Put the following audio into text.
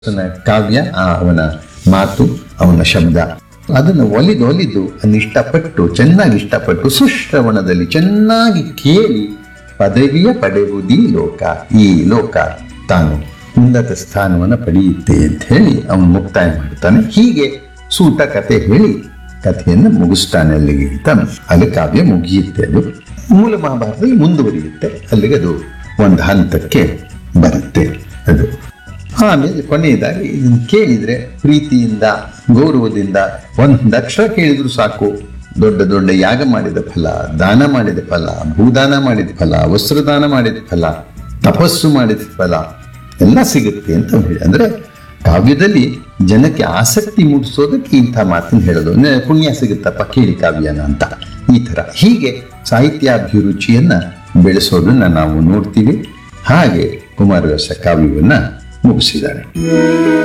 ಅವನ ಕಾವ್ಯ ಆ ಅವನ ಮಾತು ಅವನ ಶಬ್ದ ಅದನ್ನು ಒಲಿದು ಒಲಿದು ಅದನ್ನ ಇಷ್ಟಪಟ್ಟು ಚೆನ್ನಾಗಿ ಇಷ್ಟಪಟ್ಟು ಸುಶ್ರವಣದಲ್ಲಿ ಚೆನ್ನಾಗಿ ಕೇಳಿ ಪದವಿಯ ಪಡೆಯುವುದೀ ಲೋಕ ಈ ಲೋಕ ತಾನು ಉನ್ನತ ಸ್ಥಾನವನ್ನು ಪಡೆಯುತ್ತೆ ಅಂತ ಹೇಳಿ ಅವನು ಮುಕ್ತಾಯ ಮಾಡ್ತಾನೆ ಹೀಗೆ ಸೂಟ ಕತೆ ಹೇಳಿ ಕಥೆಯನ್ನು ಮುಗಿಸ್ತಾನೆ ಅಲ್ಲಿಗೆ ಅಂತ ಅಲ್ಲಿ ಕಾವ್ಯ ಮುಗಿಯುತ್ತೆ ಅದು ಮೂಲ ಮಹಾಭಾರತದಲ್ಲಿ ಮುಂದುವರಿಯುತ್ತೆ ಅಲ್ಲಿಗೆ ಅದು ಒಂದು ಹಂತಕ್ಕೆ ಬರುತ್ತೆ ಅದು ಆಮೇಲೆ ಕೊನೆಯದಾಗಿ ಇದನ್ನ ಕೇಳಿದ್ರೆ ಪ್ರೀತಿಯಿಂದ ಗೌರವದಿಂದ ಒಂದು ಅಕ್ಷರ ಕೇಳಿದ್ರು ಸಾಕು ದೊಡ್ಡ ದೊಡ್ಡ ಯಾಗ ಮಾಡಿದ ಫಲ ದಾನ ಮಾಡಿದ ಫಲ ಭೂದಾನ ಮಾಡಿದ ಫಲ ವಸ್ತ್ರದಾನ ಮಾಡಿದ ಫಲ ತಪಸ್ಸು ಮಾಡಿದ ಫಲ ಎಲ್ಲ ಸಿಗುತ್ತೆ ಅಂತ ಅವ್ನು ಹೇಳಿ ಅಂದ್ರೆ ಕಾವ್ಯದಲ್ಲಿ ಜನಕ್ಕೆ ಆಸಕ್ತಿ ಮೂಡಿಸೋದಕ್ಕೆ ಇಂಥ ಮಾತನ್ನು ಹೇಳೋದು ನೆ- ಪುಣ್ಯ ಸಿಗುತ್ತಪ್ಪ ಕೇಳಿ ಕಾವ್ಯನ ಅಂತ ಈ ತರ ಹೀಗೆ ಸಾಹಿತ್ಯಾಭಿರುಚಿಯನ್ನ ಬೆಳೆಸೋದನ್ನ ನಾವು ನೋಡ್ತೀವಿ ಹಾಗೆ ಕುಮಾರವ್ಯಾಸ ಕಾವ್ಯವನ್ನ ಮುಗಿಸಿದ್ದಾರೆ